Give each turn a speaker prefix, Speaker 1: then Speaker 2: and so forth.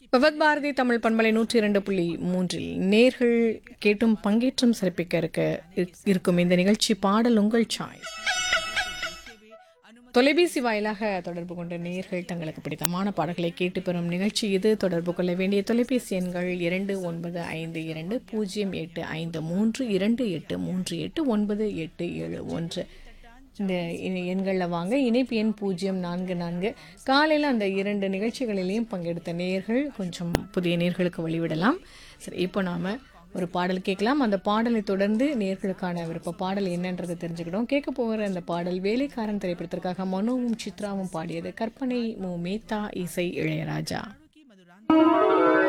Speaker 1: விவத் பாரதி தமிழ் பண்பலை நூற்றி இரண்டு புள்ளி மூன்றில் நேர்கள் கேட்டும் பங்கேற்றும் சிறப்பிக்க இருக்க இருக்கும் இந்த நிகழ்ச்சி பாடல் உங்கள் சாய் தொலைபேசி வாயிலாக தொடர்பு கொண்ட நேர்கள் தங்களுக்கு பிடித்தமான பாடல்களை கேட்டு பெறும் நிகழ்ச்சி இது தொடர்பு கொள்ள வேண்டிய தொலைபேசி எண்கள் இரண்டு ஒன்பது ஐந்து இரண்டு பூஜ்ஜியம் எட்டு ஐந்து மூன்று இரண்டு எட்டு மூன்று எட்டு ஒன்பது எட்டு ஏழு ஒன்று இந்த இ- எண்களில் வாங்க இணைப்பு எண் பூஜ்ஜியம் நான்கு நான்கு காலையில் அந்த இரண்டு நிகழ்ச்சிகளிலையும் பங்கெடுத்த நேர்கள் கொஞ்சம் புதிய நேர்களுக்கு வழிவிடலாம் சரி இப்போ நாம் ஒரு பாடல் கேட்கலாம் அந்த பாடலை தொடர்ந்து நேர்களுக்கான விருப்ப பாடல் என்னன்றதை தெரிஞ்சுக்கிட்டோம் கேட்க போகிற அந்த பாடல் வேலைக்காரன் திரைப்படத்திற்காக மனோவும் சித்ராவும் பாடியது கற்பனை மு மேத்தா இசை இளையராஜா